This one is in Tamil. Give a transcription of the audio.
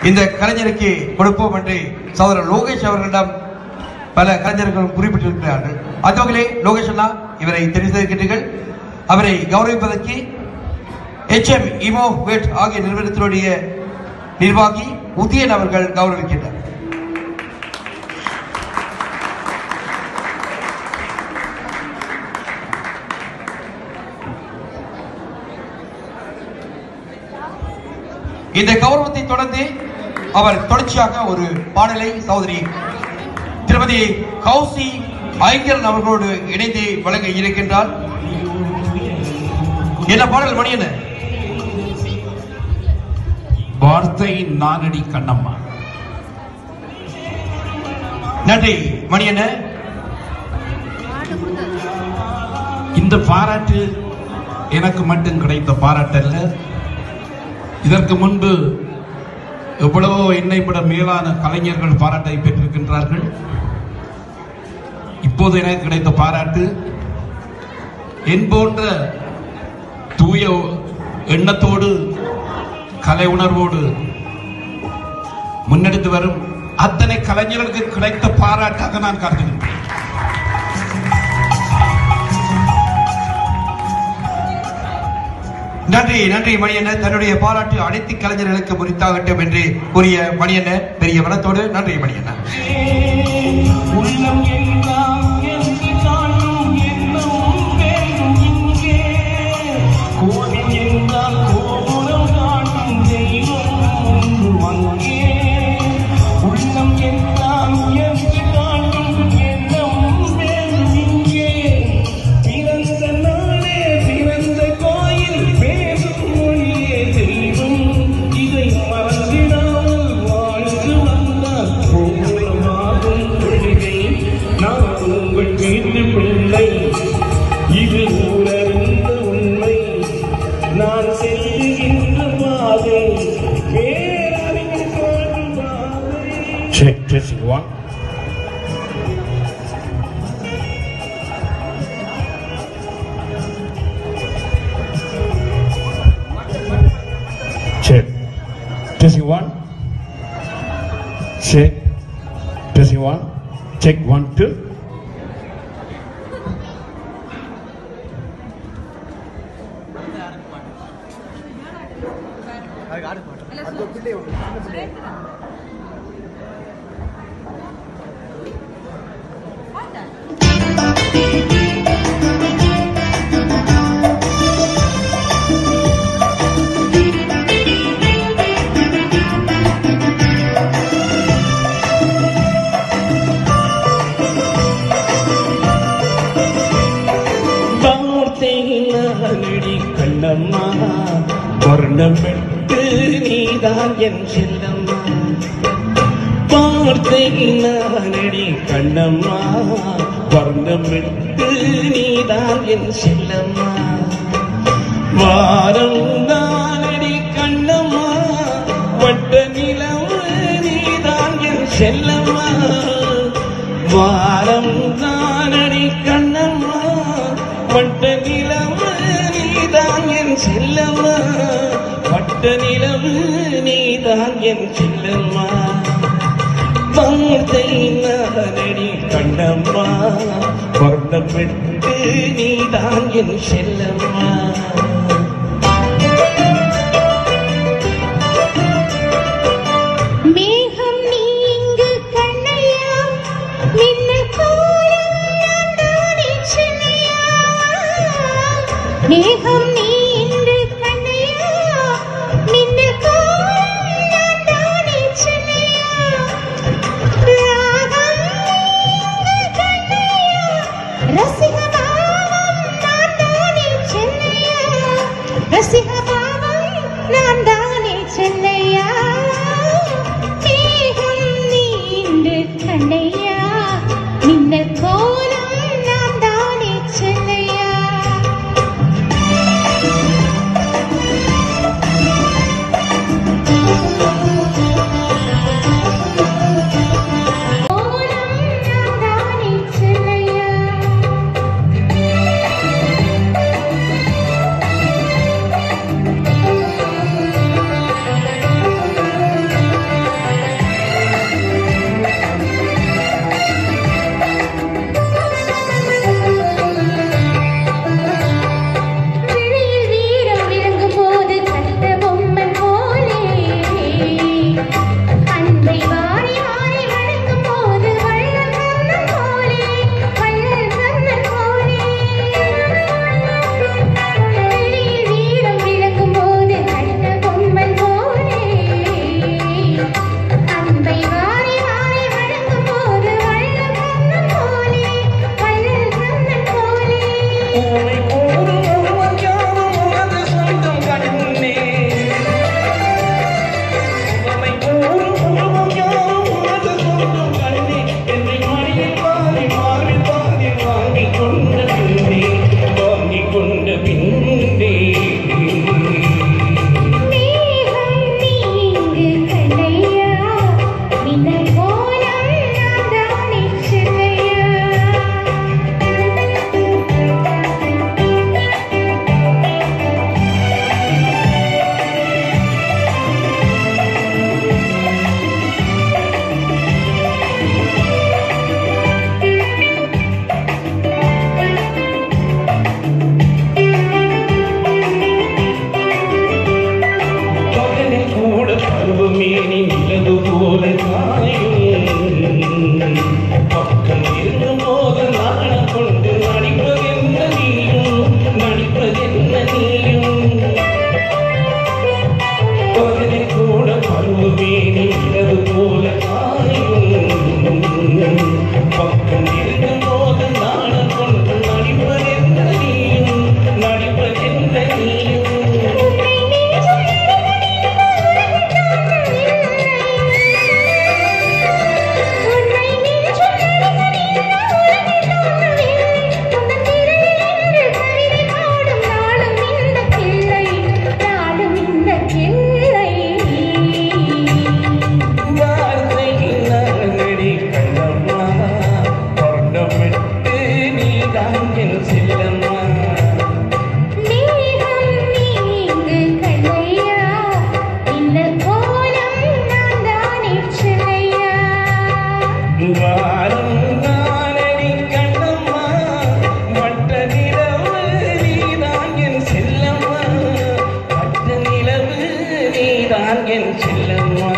இந்த கலைஞருக்கு கொடுப்போம் என்று சகோதரர் லோகேஷ் அவர்களிடம் பல கலைஞர்கள் குறிப்பிட்டிருக்கிறார்கள் அந்த வகையிலே லோகேஷ் அண்ணா இவரை தெரிவித்திருக்கின்றீர்கள் அவரை கௌரவிப்பதற்கு எச்எம் இமோ வேட் ஆகிய நிறுவனத்தினுடைய நிர்வாகி உதயன் அவர்கள் கௌரவிக்கின்றனர் இந்த கௌரவத்தை தொடர்ந்து அவர் தொடர்ச்சியாக ஒரு பாடலை சகோதரி திருமதி கௌசி ஐங்கரன் அவர்களோடு இணைந்து வழங்க இருக்கின்றார் என்ன பாடல் மணி என்ன வார்த்தை நானடி கண்ணம்மா நன்றி மணி என்ன இந்த பாராட்டு எனக்கு மட்டும் கிடைத்த பாராட்டல்ல இதற்கு முன்பு எவ்வளவோ என்னை விட மேலான கலைஞர்கள் பாராட்டை பெற்றிருக்கின்றார்கள் இப்போது எனக்கு கிடைத்த பாராட்டு என் போன்ற தூய எண்ணத்தோடு கலை உணர்வோடு முன்னெடுத்து வரும் அத்தனை கலைஞர்களுக்கு கிடைத்த பாராட்டாக நான் கருதுகிறேன் நன்றி நன்றி மணியண்ணன் தன்னுடைய பாராட்டு அனைத்து கலைஞர்களுக்கு முறித்தாகட்டும் என்று கூறிய மணியண்ணன் பெரிய வனத்தோடு நன்றி மணியண்ணன் உள்ளம் எல்லாம் என்று காணும் எண்ணம் வேண்டும் இங்கே கோவில் என்றால் கோபுரம் காணும் தெய்வம் அங்கே உள்ளம் எல்லாம் என்று காணும் எண்ணம் வேண்டும் இங்கே பிறந்த நாளே பிறந்த கோயில் பேசும் மொழியே தெய்வம் இதை மறந்திடாமல் வாழ்ந்து வந்தால் பூர்ணமாகும் கொள்கை நான் உங்கள் வீட்டு பிள்ளை இது உணர்ந்த உண்மை நான் செல்லுகின்ற பாதை பேரறிஞர் காட்டும் பாதை Check, testing one. Check. Testing one. Check. Testing one. Check one, two. வார்த்தையினாலடி Kannamma வர்ணமிட்டு நீதான் என் செல்லம்மா வார்த்தையினாலடி கண்ணம்மா வர்ணமிட்டு நீதான் என் செல்லம்மா வாரம் நாளடி கண்ணம்மா வட்ட நிலம் நீதான் என் செல்லம்மா வாரம் நாளடி கண்ணம்மா வட்ட நிலம் நீதான் என் செல்லம்மா வட்ட நிலம் நீதான் என் செல்லம்மா வார்த்தை நானடி கண்ணம்மா வர்ணம் விட்டு நீதான் என் செல்லம்மா மேகம் நீங்கு கண்ணையா மின்னல் கோலம் நானே செல்லையா மேகம் நீங்கு கண்ணையா மின்னல் கோலம் நானே செல்லையா ராகம் நீங்கு கண்ணையா ரசிகமாகும் நான் நானே செல்லையா என் செல்லம்மா